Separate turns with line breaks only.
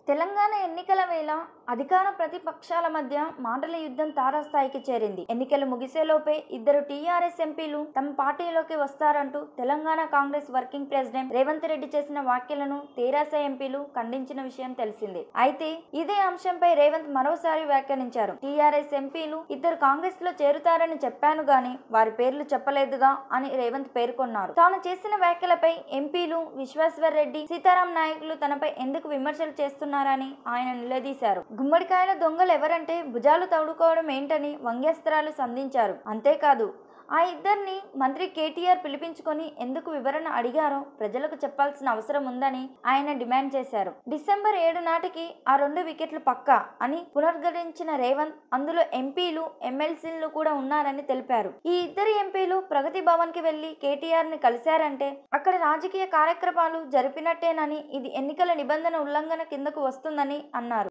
తెలంగాణ ఎన్నికల వేళ అధికార ప్రతిపక్షాల మధ్య మాటల యుద్ధం తారాస్థాయికి చేరింది ఎన్నికలు ముగిసేలోపే ఇద్దరు టీఆర్ఎస్ ఎంపీలు తమ పార్టీలోకి వస్తారంటూ Telangana Congress working president Revanth Reddy చేసిన వ్యాఖ్యలను తెరాస ఎంపీలు ఖండించిన విషయం తెలిసిందే అయితే ఇదే అంశంపై రేవంత్ మరోసారి వ్యాఖ్యానించారు టీఆర్ఎస్ ఎంపీలు ఇద్దరు కాంగ్రెస్ లో చేరుతారని చెప్పాను గాని వారి పేర్లు చెప్పలేదుగా అని రేవంత్ పేర్కొన్నారు తాను చేసిన వ్యాఖ్యలపై ఎంపీలు విశ్వేశ్వర్ రెడ్డి సీతారాం నాయకులు తనపై ఎందుకు విమర్శలు చేస్తున్నారని ఆయన నిలదీశారు గుమ్మడికాయల దొంగలు ఎవరంటే భుజాలు తడుకోవడం ఏంటని వ్యంగ్యాస్త్రాలు సంధించారు అంతేకాదు ఆ ఇద్దరిని మంత్రి కేటీఆర్ పిలిపించుకొని ఎందుకు వివరణ అడిగారో ప్రజలకు చెప్పాల్సిన అవసరం ఉందని ఆయన డిమాండ్ చేశారు డిసెంబర్ ఏడు నాటికి ఆ రెండు వికెట్లు పక్కా అని పునరుద్ధరించిన రేవంత్ అందులో ఎంపీలు ఎమ్మెల్సీలు కూడా ఉన్నారని తెలిపారు ఈ ఇద్దరు ఎంపీలు ప్రగతి భవన్ కి వెళ్లి కేటీఆర్ ని కలిశారంటే అక్కడ రాజకీయ కార్యక్రమాలు జరిపినట్టేనని ఇది ఎన్నికల నిబంధన ఉల్లంఘన కిందకు వస్తుందని అన్నారు